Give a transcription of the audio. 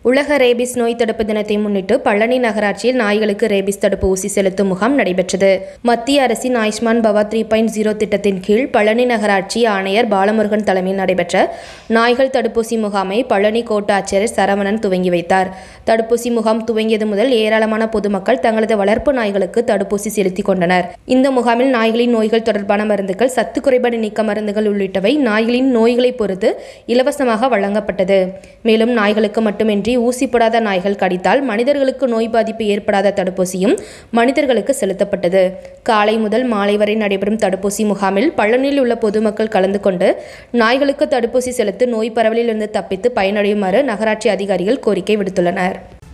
உலக ரேபிஸ் நோய் தடுப்பு தினத்தை முன்னிட்டு பழனி நகராட்சியில் நாய்களுக்கு ரேபிஸ் தடுப்பு ஊசி செலுத்தும் முகாம் நடைபெற்றது மத்திய அரசின் Ayushman Bhava three point zero திட்டத்தின் கீழ் பழனி நகராட்சி ஆணையர் பாலமுருகன் தலைமையில் நடைபெற்ற நாய்கள் தடுப்பூசி முகாமை பழனி கோட்டாட்சியர் சரவணன் துவங்கி வைத்தார் தடுப்பூசி முகாம் துவங்கியது முதல் ஏராளமான பொதுமக்கள் தங்களது வளர்ப்பு நாய்களுக்கு தடுப்பூசி செலுத்திக் கொண்டனர் இந்த முகாமில் நாய்களின் நோய்கள் தொடர்பான மருந்துகள் சத்து குறைபாடு நீக்க மருந்துகள் உள்ளிட்டவை நாய்களின் நோய்களை பொறுத்து இலவசமாக வழங்கப்பட்டது மேலும் நாய்களுக்கு மட்டுமின்றி ஊசி போடாத நாய்கள் கடித்தால் மனிதர்களுக்கு நோய் பாதிப்பு ஏற்படாத தடுப்பூசியும் மனிதர்களுக்கு செலுத்தப்பட்டது காலை முதல் மாலை வரை நடைபெறும் தடுப்பூசி முகாமில் பழனியில் உள்ள பொதுமக்கள் கலந்து கொண்டு நாய்களுக்கு தடுப்பூசி செலுத்தி நோய் பரவலில் இருந்து தப்பித்து பயனடையுமாறு நகராட்சி அதிகாரிகள் கோரிக்கை விடுத்துள்ளனர்